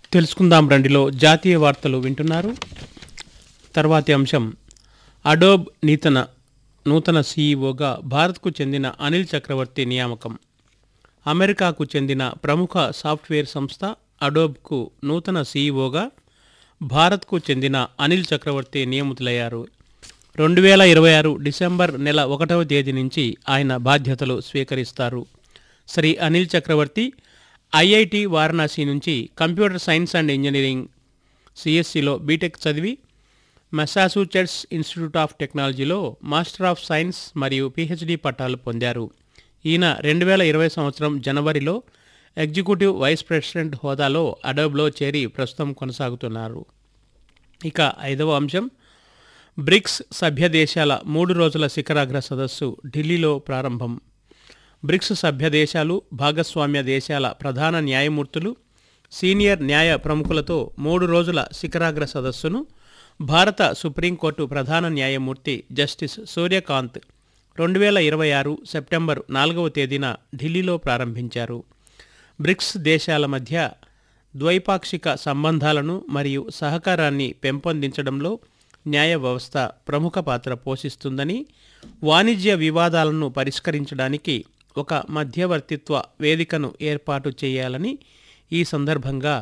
తెలుసుకుందాం రండిలో జాతీయ వార్తలు వింటున్నారు తర్వాతి అంశం అడోబ్ నూతన నూతన సీఈఓగా భారత్కు చెందిన అనిల్ చక్రవర్తి నియామకం అమెరికాకు చెందిన ప్రముఖ సాఫ్ట్వేర్ సంస్థ అడోబ్కు నూతన సీఈఓగా భారత్కు చెందిన అనిల్ చక్రవర్తి నియమితులయ్యారు రెండు వేల ఇరవై ఆరు డిసెంబర్ నెల ఒకటవ తేదీ నుంచి ఆయన బాధ్యతలు స్వీకరిస్తారు శ్రీ అనిల్ చక్రవర్తి ఐఐటి వారణాసి నుంచి కంప్యూటర్ సైన్స్ అండ్ ఇంజనీరింగ్ సిఎస్సిలో బీటెక్ చదివి మెసాచ్యూసెట్స్ ఇన్స్టిట్యూట్ ఆఫ్ టెక్నాలజీలో మాస్టర్ ఆఫ్ సైన్స్ మరియు పిహెచ్డి పట్టాలు పొందారు ఈయన రెండు వేల ఇరవై సంవత్సరం జనవరిలో ఎగ్జిక్యూటివ్ వైస్ ప్రెసిడెంట్ హోదాలో అడోబ్లో చేరి ప్రస్తుతం కొనసాగుతున్నారు ఇక ఐదవ అంశం బ్రిక్స్ సభ్య దేశాల మూడు రోజుల శిఖరాగ్ర సదస్సు ఢిల్లీలో ప్రారంభం బ్రిక్స్ సభ్య దేశాలు భాగస్వామ్య దేశాల ప్రధాన న్యాయమూర్తులు సీనియర్ న్యాయ ప్రముఖులతో మూడు రోజుల శిఖరాగ్ర సదస్సును భారత సుప్రీంకోర్టు ప్రధాన న్యాయమూర్తి జస్టిస్ సూర్యకాంత్ రెండు వేల ఇరవై ఆరు సెప్టెంబర్ నాలుగవ తేదీన ఢిల్లీలో ప్రారంభించారు బ్రిక్స్ దేశాల మధ్య ద్వైపాక్షిక సంబంధాలను మరియు సహకారాన్ని పెంపొందించడంలో న్యాయ వ్యవస్థ ప్రముఖ పాత్ర పోషిస్తుందని వాణిజ్య వివాదాలను పరిష్కరించడానికి ఒక మధ్యవర్తిత్వ వేదికను ఏర్పాటు చేయాలని ఈ సందర్భంగా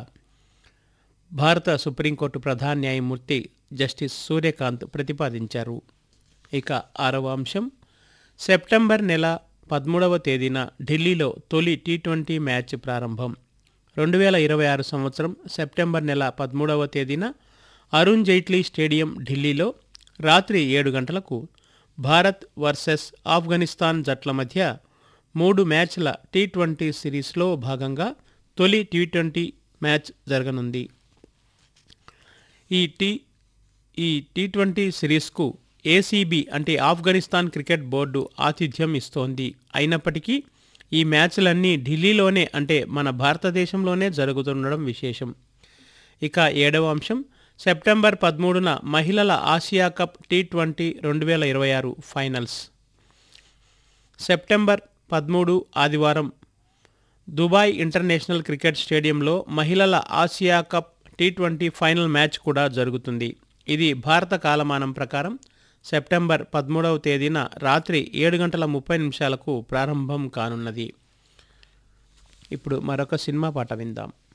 భారత సుప్రీంకోర్టు ప్రధాన న్యాయమూర్తి జస్టిస్ సూర్యకాంత్ ప్రతిపాదించారు ఇక ఆరవ అంశం సెప్టెంబర్ నెల పదమూడవ తేదీన ఢిల్లీలో తొలి టీ ట్వంటీ మ్యాచ్ ప్రారంభం రెండు వేల ఇరవై ఆరు సంవత్సరం సెప్టెంబర్ నెల పదమూడవ తేదీన అరుణ్ జైట్లీ స్టేడియం ఢిల్లీలో రాత్రి ఏడు గంటలకు భారత్ వర్సెస్ ఆఫ్ఘనిస్తాన్ జట్ల మధ్య మూడు మ్యాచ్ల టీ ట్వంటీ సిరీస్లో భాగంగా తొలి టీ ట్వంటీ మ్యాచ్ జరగనుంది ఈ టీ ఈ టీ ట్వంటీ సిరీస్కు ఏసీబీ అంటే ఆఫ్ఘనిస్తాన్ క్రికెట్ బోర్డు ఆతిథ్యం ఇస్తోంది అయినప్పటికీ ఈ మ్యాచ్లన్నీ ఢిల్లీలోనే అంటే మన భారతదేశంలోనే జరుగుతుండడం విశేషం ఇక ఏడవ అంశం సెప్టెంబర్ పదమూడున మహిళల ఆసియా కప్ టీ ట్వంటీ రెండు వేల ఇరవై ఆరు ఫైనల్స్ సెప్టెంబర్ పదమూడు ఆదివారం దుబాయ్ ఇంటర్నేషనల్ క్రికెట్ స్టేడియంలో మహిళల Asia cup T twenty final match కూడా జరుగుతుంది ఇది భారత కాలమానం ప్రకారం సెప్టెంబర్ పదమూడవ తేదీన రాత్రి ఏడు గంటల ముప్పై నిమిషాలకు ప్రారంభం కానున్నది ఇప్పుడు మరొక సినిమా పాట విందాం